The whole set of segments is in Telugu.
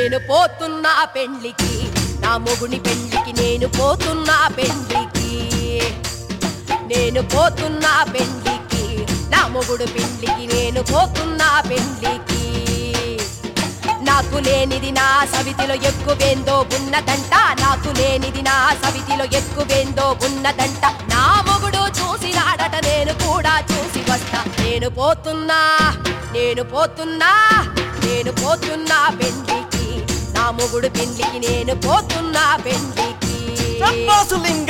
నేను పోతున్నా పెండ్లికి నా మొగుని పెండ్లికి నేను పోతున్నా పెండ్లికి నేను పోతున్నా పెండ్లికి నా మొగుడు పెండ్లికి నేను పోతున్నా పెండ్లికి నాకు లేనిది నా సవితిలో ఎక్కువేందో ఉన్నదంట నాకు లేనిది నా సవితిలో ఎక్కువేందో ఉన్నదంట నా మొగుడు చూసినాడట నేను కూడా చూసి వస్తా నేను పోతున్నా నేను పోతున్నా నేను పోతున్నా పెండ్లికి నా మొగుడు పెండ్లికి నేను పోతున్నా పెండ్లికి చంపాసు లింగ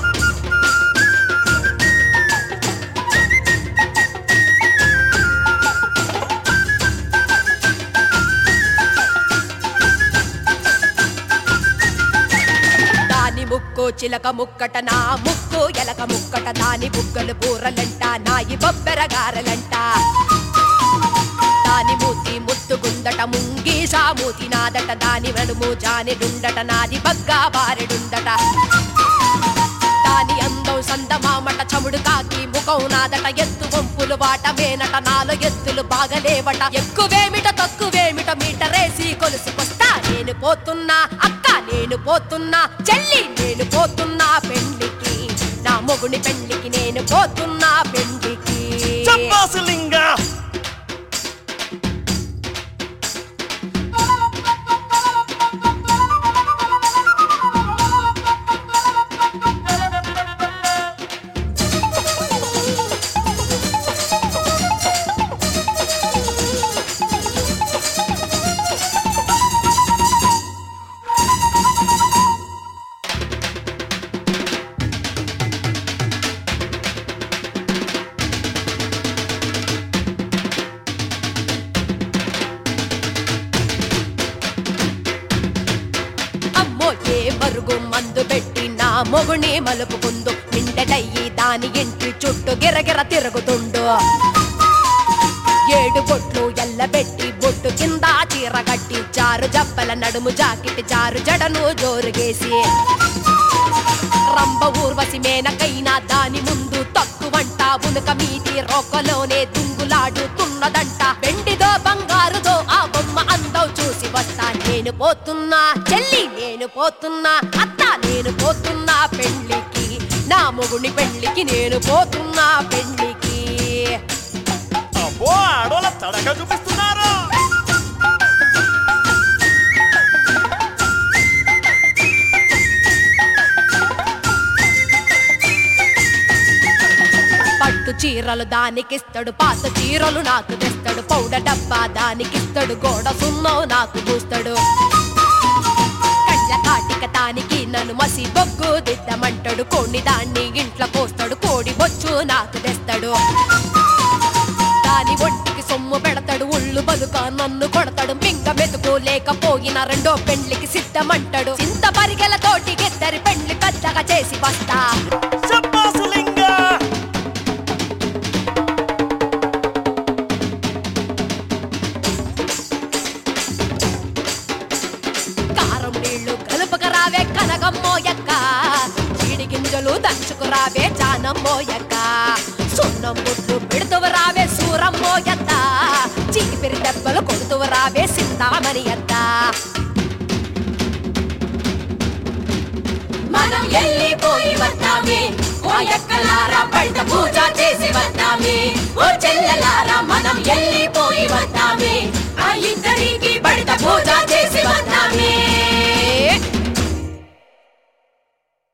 దాని ముక్కు చిలక ముక్కట నా ముక్కు ఎలక ముక్కట దాని బుగ్గలు బూరలంట నాయి బొబ్బెర గారలంట దాని మూతి ముత్తుగుందట ముంగీసా మూతి నాదట దాని నడుము జానెడుండట నాది బగ్గా బారెడుందట దాని అందం సందమామట చముడు కాకి ముఖం నాదట ఎత్తు వంపులు వాట మేనట నాలో ఎత్తులు బాగలేవట ఎక్కువేమిట తక్కువేమిట మీటరేసి కొలుసుకొస్తా నేను పోతున్నా అక్క నేను పోతున్నా చెల్లి నేను పోతున్నా పెండ్లికి నా మొగుని పెండ్లికి నేను పోతున్నా పెండ్లికి చంపాసు లింగ అమ్మో ఏ మరుగు మందు పెట్టి నా మొగుని మలుపుకుందు మిండటయ్యి దాని ఇంటి చుట్టూ గిరగిర తిరుగుతుండు ఏడు బొట్లు ఎల్లబెట్టి బొట్టు కింద చీర కట్టి చారు జప్పల నడుము జాకెట్ చారు జడను జోరుగేసి రంభ ఊర్వశి మేనకైనా దాని ముందు తక్కువంట ఉనుక మీది రొక్కలోనే దుంగులాడుతున్నదంట వెండిదో బంగారుదో ఆ బొమ్మ అందం చూసి వస్తా నేను పోతున్నా చెల్లి నేను పోతున్నా అత్త నేను పోతున్నా పెళ్లికి నా మొగుని పెళ్లికి నేను పోతున్నా పెళ్లికి అబ్బో ఆడోళ్ళ తడక చూపిస్తున్నారు పట్టు చీరలు దానికిస్తాడు పాత చీరలు నాకు తెస్తాడు పౌడర్ డబ్బా దానికిస్తాడు గోడ సున్నం నాకు పూస్తాడు కళ్ళ కాటిక దానికి నన్ను మసి బొగ్గు దిద్దమంటాడు కొన్ని దాన్ని ఇంట్లో పోస్తాడు కోడి బొచ్చు నాకు తెస్తాడు దాని ఒంటికి సొమ్ము పెడతాడు ఉళ్ళు బలుక నన్ను కొడతాడు మింక మెతుకు లేకపోయిన రెండో పెండ్లికి సిద్ధమంటాడు చింత పరిగెలతోటి ఇద్దరి పెండ్లి పెద్దగా చేసి వస్తా చంపాసు లింగ కారం నీళ్లు కలుపుకరావే కనగమ్మోయక్క చీడి గింజలు దంచుకురావే జానమ్మోయక్క సున్నం బుట్లు పెడుతువు రావే సూరమ్మోయత్త చీపిరి దెబ్బలు కొడుతువు రావే సిందామణి అత్త మనం వెళ్ళిపోయి వద్దామే ఓ ఎక్కలారా బయట పూజ చేసి వద్దామే ఓ చెల్లెలారా మనం వెళ్ళిపోయి వద్దామే